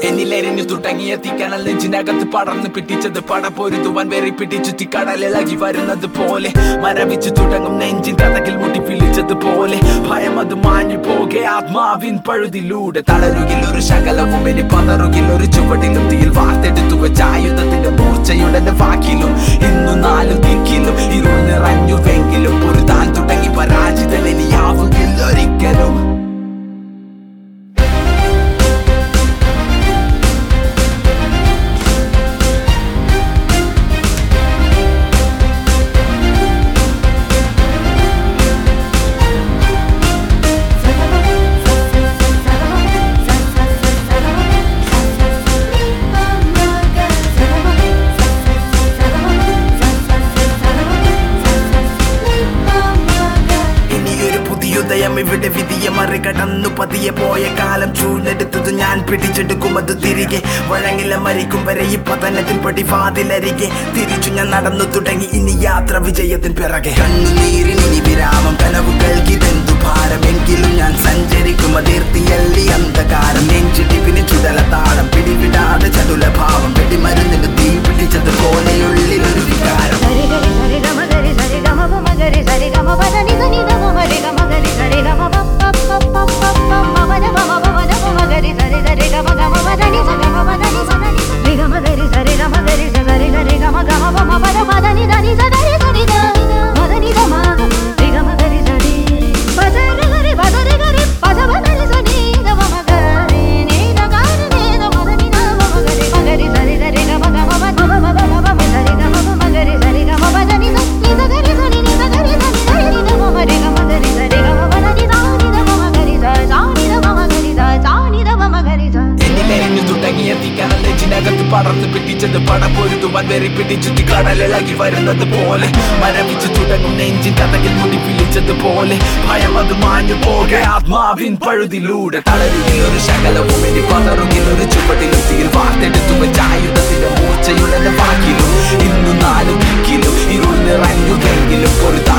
എന്നിലെരിഞ്ഞു തുടങ്ങിയ തീക്കനൽ നെഞ്ചിനകത്ത് പടർന്ന് പിടിച്ചത് പടപൊരുതുവാൻ വെറി പിടിച്ചു തീക്കടലിളകി വരുന്നത് പോലെ മരവിച്ചു തുടങ്ങും നെഞ്ചിൻ തതകിൽ മുട്ടി പിളിച്ചത് പോലെ ഭയം അത് മാഞ്ഞു പോകെ ആത്മാവിൻ പഴുതിലൂടെ തളരുകിൽ ഒരു ശകലവും ഇനി പതറുകിൽ ഒരു ചുവടിലും തീയിൽ വാർത്തെടുത്തു വെച്ച ആയുധത്തിന്റെ മൂർച്ചയുടെ വാക്കിലും ഇന്നു നാലും ദിക്കിലും ഇരുൾ നിറഞ്ഞുവെങ്കിലും ഒരു താൻ തുടങ്ങി പരാജിതൻ ഇനിയാവുകില്ല ഒരിക്കലും ഇനിയൊരു പുതിയുദയം ഇവിടെ വിധിയെ മറികടന്നു പതിയെ പോയ കാലം ചൂണ്ടെടുത്തത് ഞാൻ പിടിച്ചെടുക്കും അത് തിരികെ വഴങ്ങില്ല മരിക്കും വരെ ഈ പതനത്തിൻ പടിവാതിലരികെ തിരിച്ചു ഞാൻ നടന്നു തുടങ്ങി ഇനി യാത്ര വിജയത്തിൻ പിറകെ കണ്ണുനീരിന് ഇനി വിരാമം കനവുകൾക്കിതെന്തു ഭാരമെങ്കിലും ഞാൻ സഞ്ചരിക്കും അതിർത്തിയല്ലി അന്ധകാരം നെഞ്ചിടിപ്പിന് ചുടല താളം പിടിവിടാതെ ചടുല ഭാവം വെടിമരുന്നിന് തീ പിടിച്ചത് പോലെയുള്ളിലൊരു വികാരം సరి గరి సరి గమ గరి సరి గమ పమ గరి సరి గమ పద ని ని ద మమ రి గమ గరి సరి గమ ప ప ప ప ప ప మమ ద మమ పమ ద మమ గరి సరి సరి గమ గమ పద ని స గమ పద ని స ద ని రి గమ గరి సరి గమ గరి స గరి గరి గమ గమ పమ పద పద ని ద ని స ద ని స ని ద మద ని ద మ రి గమ గరి సరి పద రి గరి పద రి గరి పద పద ని స ని ద మమ గరి ని ద గరి ని ద మద ని ద మమ గరి మ గరి సరి సరి గమ గమ పద మమ పద మమ సరి గమ పమ గరి సరి గమ పద ని ద ని ద గరి స ని ని ద గరి స ని ద ని ద మమ రి గమ గరి సరి గమ పద ని ద ని ద మమ గరి స స ని ద മമ ഗരി സ സ നി ദ മമ ഗരി സ എന്നിലെരിഞ്ഞു തുടങ്ങിയ തീക്കനൽ നെഞ്ചിനകത്ത് പടർന്ന് പിടിച്ചത് പടപൊരുതുവാൻ വെറി പിടിച്ചു കടലിളകി വരുന്നത് പോലെ മരവിച്ചു തുടങ്ങും നെഞ്ചിൻ കഥകിൽ മുടി പിളിച്ചത് പോലെ ഭയം അത് മാഞ്ഞു പോകെ ആത്മാവിൻ പഴുതിലൂടെ തളരുകിൽ ഒരു ശകലവും ഇനി പതറുകിൽ ഒരു ചുവട്ടിലും തീർ വാർത്തെടുത്തു വെച്ച ആയുധത്തിന്റെ മൂർച്ചയുടെ വാക്കിലും ഇന്നു നാല് ദിക്കിലും ഇരുൾ നിറഞ്ഞുവെങ്കിലും ഒരു